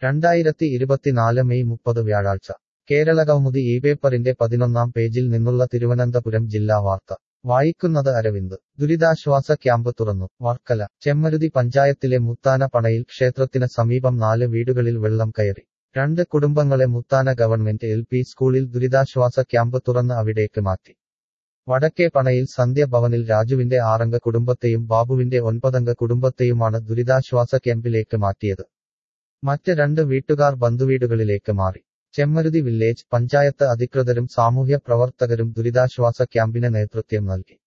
രണ്ടായിരത്തി ഇരുപത്തിനാല് മെയ് മുപ്പത് വ്യാഴാഴ്ച കേരളകൗമുദി ഈ പേപ്പറിന്റെ പതിനൊന്നാം പേജിൽ നിന്നുള്ള തിരുവനന്തപുരം ജില്ലാ വാർത്ത വായിക്കുന്നത് അരവിന്ദ് ദുരിതാശ്വാസ ക്യാമ്പ് തുറന്നു വർക്കല ചെമ്മരുതി പഞ്ചായത്തിലെ മുത്താന പണയിൽ ക്ഷേത്രത്തിന് സമീപം നാല് വീടുകളിൽ വെള്ളം കയറി രണ്ട് കുടുംബങ്ങളെ മുത്താന ഗവൺമെന്റ് എൽ പി സ്കൂളിൽ ദുരിതാശ്വാസ ക്യാമ്പ് തുറന്ന് അവിടേക്ക് മാറ്റി വടക്കേ പണയിൽ സന്ധ്യ ഭവനിൽ രാജുവിന്റെ ആറംഗ കുടുംബത്തെയും ബാബുവിന്റെ ഒൻപതംഗ കുടുംബത്തെയുമാണ് ദുരിതാശ്വാസ ക്യാമ്പിലേക്ക് മാറ്റിയത് മറ്റ് രണ്ട് വീട്ടുകാർ ബന്ധുവീടുകളിലേക്ക് മാറി ചെമ്മരുതി വില്ലേജ് പഞ്ചായത്ത് അധികൃതരും സാമൂഹ്യ പ്രവർത്തകരും ദുരിതാശ്വാസ ക്യാമ്പിന് നേതൃത്വം നൽകി